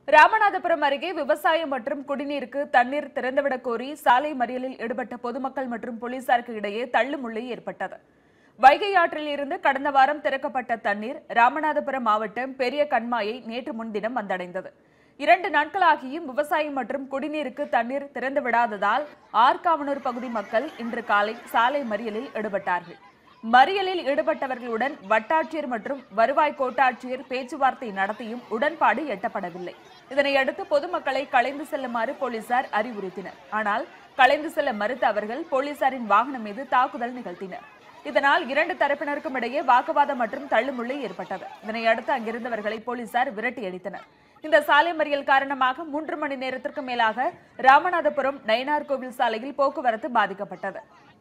ராமநாதபுரம் அருகே விவசாயம் மற்றும் குடிநீருக்கு தண்ணீர் திறந்துவிடக் கோரி சாலை மறியலில் ஈடுபட்ட பொதுமக்கள் மற்றும் போலீசாருக்கு இடையே தள்ளுமுள்ளு ஏற்பட்டது வைகை ஆற்றில் இருந்து கடந்த வாரம் திறக்கப்பட்ட தண்ணீர் ராமநாதபுரம் மாவட்டம் பெரிய கண்மாயை நேற்று முன்தினம் வந்தடைந்தது இரண்டு நாட்களாகியும் விவசாயம் மற்றும் குடிநீருக்கு தண்ணீர் திறந்து விடாததால் ஆர்காவனூர் பகுதி மக்கள் இன்று காலை சாலை மறியலில் ஈடுபட்டார்கள் மறியலில் ஈடுபட்டவர்களுடன் வட்டாட்சியர் மற்றும் வருவாய் கோட்டாட்சியர் பேச்சுவார்த்தை நடத்தியும் உடன்பாடு எட்டப்படவில்லை இதனையடுத்து பொதுமக்களை கலைந்து செல்லுமாறு போலீசார் அறிவுறுத்தினர் ஆனால் கலைந்து செல்ல மறுத்த அவர்கள் போலீசாரின் வாகனம் மீது தாக்குதல் நிகழ்த்தினர் இதனால் இரண்டு தரப்பினருக்கும் இடையே வாக்குவாதம் மற்றும் தள்ளுமுள்ளு ஏற்பட்டது இதனையடுத்து அங்கிருந்தவர்களை போலீசார் விரட்டி அடித்தனர் இந்த சாலை மறியல் காரணமாக மூன்று மணி நேரத்திற்கு மேலாக ராமநாதபுரம் நயினார் கோவில் சாலையில் போக்குவரத்து பாதிக்கப்பட்டது